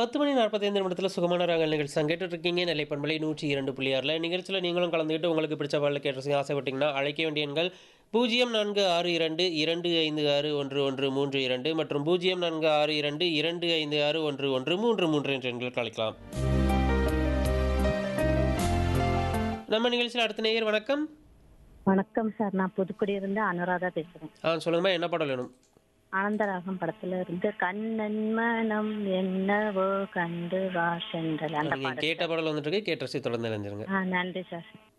பத்து மணி நாற்பத்தைந்து நிமிடத்தில் சுகமான ராகல் நிகழ்ச்சி தான் கேட்டுட்டு இருக்கீங்க நெல்லை பண்பலை நூற்றி இரண்டு புள்ளி ஆறில் நிகழ்ச்சியில் நீங்களும் கலந்துக்கிட்டு உங்களுக்கு பிடிச்ச பாடல கேட்டு ஆசைப்பட்டீங்கன்னா அழைக்க வேண்டிய எண்கள் பூஜ்ஜியம் நான்கு ஆறு இரண்டு இரண்டு ஐந்து ஆறு ஒன்று ஒன்று மூன்று இரண்டு மற்றும் பூஜ்ஜியம் நான்கு ஆறு இரண்டு இரண்டு ஐந்து ஆறு ஒன்று ஒன்று மூன்று மூன்று என்ற எண்களுக்கு அழைக்கலாம் நம்ம நிகழ்ச்சியில் அடுத்த நேயர் வணக்கம் வணக்கம் சார் நான் புதுக்குடியிலிருந்து அனுராதா பேசுறேன் ஆ சொல்லுங்கம்மா என்ன பாடல் வேணும் ஆனந்தராகம் படத்துல இருந்து கண்ணன் மனம் என்னவோ கண்டு வா சென்றல் அந்த நீங்கள் பாடல் கேட்ட பாடல் வந்துட்டு இருக்கு கேட்ட ரசி தொடர்ந்து இணைஞ்சிருங்க ஆ நன்றி சார்